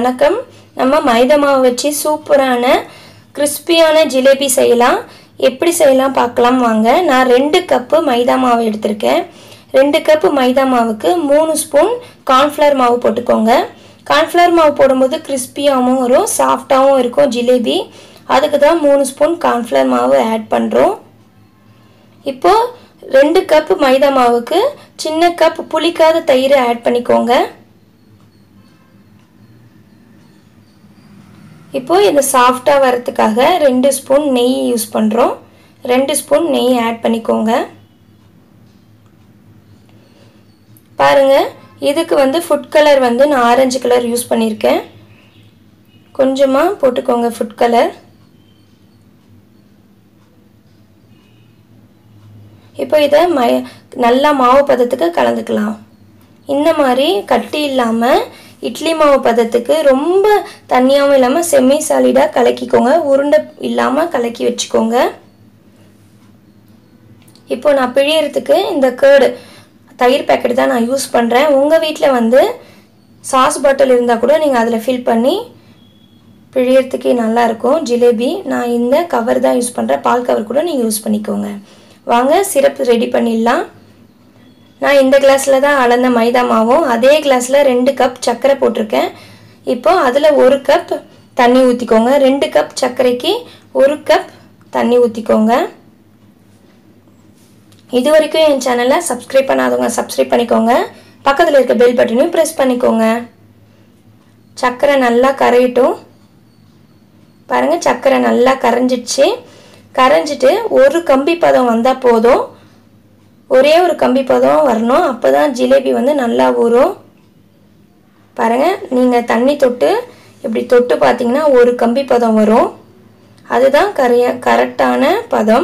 வணக்கம் நம்ம மைதா மாவு வச்சு சூப்பரான கிறிஸ்பியான ஜிலேபி செய்யலாம் எப்படி செய்யலாம் பார்க்கலாம் வாங்க நான் ரெண்டு கப்பு மைதா மாவு எடுத்திருக்கேன் ரெண்டு கப்பு மைதா மாவுக்கு மூணு ஸ்பூன் கார்ன்ஃப்ளவர் மாவு போட்டுக்கோங்க கார்ன்ஃப்ளவர் மாவு போடும்போது கிறிஸ்பியாகவும் வரும் சாஃப்டாகவும் இருக்கும் ஜிலேபி அதுக்கு தான் மூணு ஸ்பூன் கார்ன்ஃப்ளவர் மாவு ஆட் பண்ணுறோம் இப்போது ரெண்டு கப் மைதா மாவுக்கு சின்ன கப் புளிக்காத தயிர் ஆட் பண்ணிக்கோங்க இப்போ இது சாஃப்டாக வரத்துக்காக ரெண்டு ஸ்பூன் நெய் யூஸ் பண்ணுறோம் ரெண்டு ஸ்பூன் நெய் ஆட் பண்ணிக்கோங்க பாருங்க இதுக்கு வந்து ஃபுட் கலர் வந்து நான் ஆரஞ்சு கலர் யூஸ் பண்ணியிருக்கேன் கொஞ்சமாக போட்டுக்கோங்க ஃபுட் கலர் இப்போ இதை ம நல்லா மாவு பதத்துக்கு கலந்துக்கலாம் இந்த மாதிரி கட்டி இல்லாமல் இட்லி மாவு பதத்துக்கு ரொம்ப தண்ணியாகவும் இல்லாமல் செமி சாலிடாக கலக்கிக்கோங்க உருண்டை இல்லாமல் கலக்கி வச்சுக்கோங்க இப்போ நான் பிழியறதுக்கு இந்த கேர்டு தயிர் பேக்கெட் தான் நான் யூஸ் பண்ணுறேன் உங்கள் வீட்டில் வந்து சாஸ் பாட்டில் இருந்தால் கூட நீங்கள் அதில் ஃபில் பண்ணி பிழியறதுக்கு நல்லாயிருக்கும் ஜிலேபி நான் இந்த கவர் தான் யூஸ் பண்ணுறேன் பால் கவர் கூட நீங்கள் யூஸ் பண்ணிக்கோங்க வாங்க சிரப் ரெடி பண்ணிடலாம் நான் இந்த கிளாஸில் தான் அளந்த மைதா மாவும் அதே கிளாஸில் ரெண்டு கப் சர்க்கரை போட்டிருக்கேன் இப்போ அதில் ஒரு கப் தண்ணி ஊற்றிக்கோங்க ரெண்டு கப் சர்க்கரைக்கு ஒரு கப் தண்ணி ஊற்றிக்கோங்க இது வரைக்கும் என் சேனலை சப்ஸ்கிரைப் பண்ணாதவங்க சப்ஸ்கிரைப் பண்ணிக்கோங்க பக்கத்தில் இருக்க பெல் பட்டனையும் ப்ரெஸ் பண்ணிக்கோங்க சர்க்கரை நல்லா கரையட்டும் பாருங்கள் சர்க்கரை நல்லா கரைஞ்சிடுச்சு கரைஞ்சிட்டு ஒரு கம்பி பதம் வந்தால் போதும் ஒரே ஒரு கம்பி பதம் வரணும் அப்போ தான் ஜிலேபி வந்து நல்லா ஊறும் பாருங்கள் நீங்கள் தண்ணி தொட்டு இப்படி தொட்டு பார்த்தீங்கன்னா ஒரு கம்பி பதம் வரும் அதுதான் கரைய கரெக்டான பதம்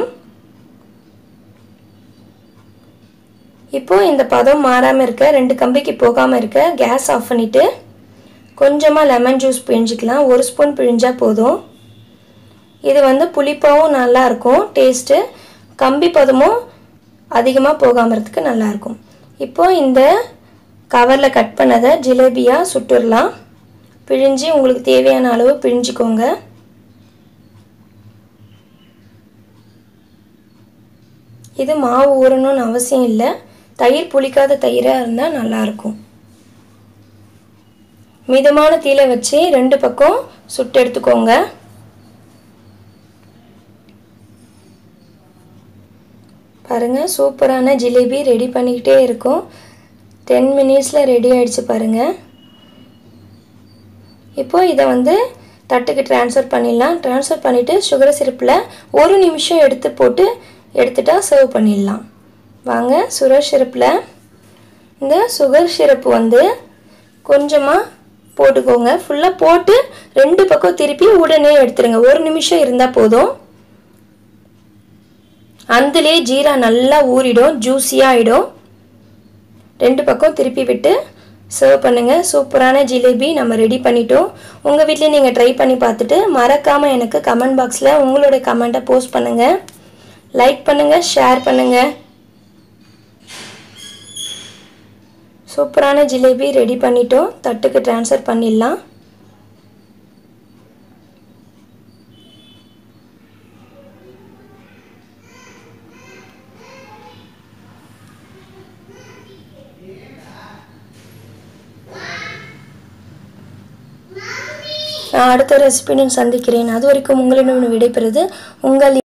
இப்போ இந்த பதம் மாறாமல் இருக்க ரெண்டு கம்பிக்கு போகாமல் இருக்க கேஸ் ஆஃப் பண்ணிவிட்டு கொஞ்சமாக லெமன் ஜூஸ் பிழிஞ்சிக்கலாம் ஒரு ஸ்பூன் பிழிஞ்சால் போதும் இது வந்து புளிப்பாகவும் நல்லாயிருக்கும் டேஸ்ட்டு கம்பி பதமும் அதிகமாக போகாமல் இருக்கிறதுக்கு நல்லாயிருக்கும் இப்போது இந்த கவரில் கட் பண்ணதை ஜிலேபியாக சுட்டுடலாம் பிழிஞ்சு உங்களுக்கு தேவையான அளவு பிழிஞ்சிக்கோங்க இது மாவு ஊறணும்னு அவசியம் இல்லை தயிர் புளிக்காத தயிராக இருந்தால் நல்லாயிருக்கும் மிதமான தீல வச்சு ரெண்டு பக்கம் சுட்டு எடுத்துக்கோங்க பாருங்கள் சூப்பரான ஜிலேபி ரெடி பண்ணிக்கிட்டே இருக்கும் டென் மினிட்ஸில் ரெடி ஆகிடுச்சு பாருங்கள் இப்போ இதை வந்து தட்டுக்கு ட்ரான்ஸ்ஃபர் பண்ணிடலாம் ட்ரான்ஸ்ஃபர் பண்ணிவிட்டு சுகர் சிரப்பில் ஒரு நிமிஷம் எடுத்து போட்டு எடுத்துட்டா சர்வ் பண்ணிடலாம் வாங்க சுகர் சிரப்பில் இந்த சுகர் சிரப்பு வந்து கொஞ்சமாக போட்டுக்கோங்க ஃபுல்லாக போட்டு ரெண்டு பக்கம் திருப்பி உடனே எடுத்துருங்க ஒரு நிமிஷம் இருந்தால் போதும் అందులే ஜீரா நல்லா ஊறிடும் ஜூஸியாக ஆகிடும் ரெண்டு பக்கம் திருப்பி விட்டு சர்வ் பண்ணுங்கள் சூப்பரான ஜிலேபி நம்ம ரெடி பண்ணிட்டோம் உங்கள் வீட்டில் நீங்கள் ட்ரை பண்ணி பார்த்துட்டு மறக்காமல் எனக்கு கமெண்ட் பாக்ஸில் உங்களுடைய கமெண்ட்டை போஸ்ட் பண்ணுங்கள் லைக் பண்ணுங்கள் ஷேர் பண்ணுங்கள் சூப்பரான ஜிலேபி ரெடி பண்ணிட்டோம் தட்டுக்கு ட்ரான்ஸ்ஃபர் பண்ணிடலாம் நான் அடுத்த ரெசிபியுடன் சந்திக்கிறேன் அது வரைக்கும் உங்களிடம் விடைபெறுது உங்கள்